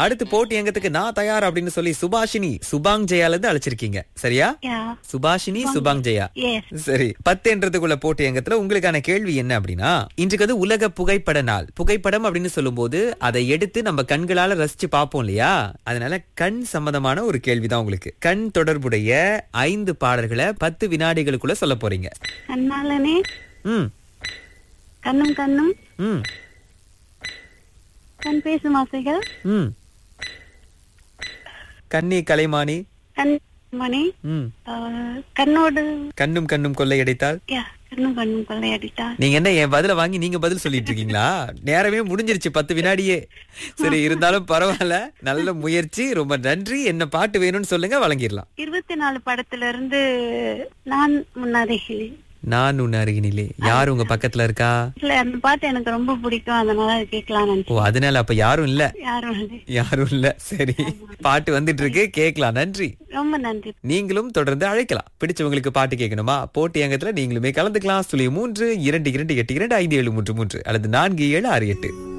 அடுத்து போட்டி எங்கத்துக்கு நான் தயார் அப்படின்னு சொல்லி சுபாஷினி சுபாங் ஜெயால இருந்து அழைச்சிருக்கீங்க சரியா யா சுபாஷினி சுபாங் ஜெயா எஸ் சரி பத்துன்றதுக்குள்ள போட்டி எங்கத்துல உங்களுக்கான கேள்வி என்ன அப்படின்னா இன்றைக்கு வந்து உலக புகைப்பட நாள் புகைப்படம் அப்படின்னு சொல்லும்போது அதை எடுத்து நம்ம கண்களால ரசிச்சு பார்ப்போம் இல்லையா அதனால கண் சம்பந்தமான ஒரு கேள்விதான் உங்களுக்கு கண் தொடர்புடைய ஐந்து பாடல்களை பத்து வினாடிகளுக்குள்ள சொல்ல போறீங்க கண்ணாலனே ம் கண்ணும் கண்ணும் ம் கண் பேசும் ஆசைகள் ம் கண்ணி கலைமானி கண் மணி ம் ஆஹ், கண்ணோடு கண்ணும் கண்ணும் கொள்ளையடித்தால் யா கண்ணும் கண்ணும் கொள்ளையடித்தா நீங்க என்ன என் பதில வாங்கி நீங்க பதில் சொல்லிட்டு இருக்கீங்களா நேரமே முடிஞ்சிருச்சு பத்து வினாடியே சரி இருந்தாலும் பரவாயில்ல நல்ல முயற்சி ரொம்ப நன்றி என்ன பாட்டு வேணும்னு சொல்லுங்க வழங்கிடலாம் இருபத்தி நாலு படத்துல இருந்து நான் முன்னாடிகளே நான் உன் அருகினிலே யார் உங்க பக்கத்துல இருக்கா இல்ல அந்த பாட்டு எனக்கு ரொம்ப பிடிக்கும் அதனால அது கேட்கலாம் ஓ நினைச்சேன் அதனால அப்ப யாரும் இல்ல யாரும் இல்லை. யாரும் இல்ல சரி பாட்டு வந்துட்டு இருக்கு கேட்கலாம் நன்றி ரொம்ப நன்றி நீங்களும் தொடர்ந்து அழைக்கலாம் பிடிச்சவங்களுக்கு பாட்டு கேட்கணுமா போட்டி அங்கத்துல நீங்களுமே கலந்துக்கலாம் சுழி மூன்று இரண்டு இரண்டு எட்டு இரண்டு ஐந்து ஏழு மூன்று மூன்று அல்லது நான்கு ஏழு ஆறு எட்டு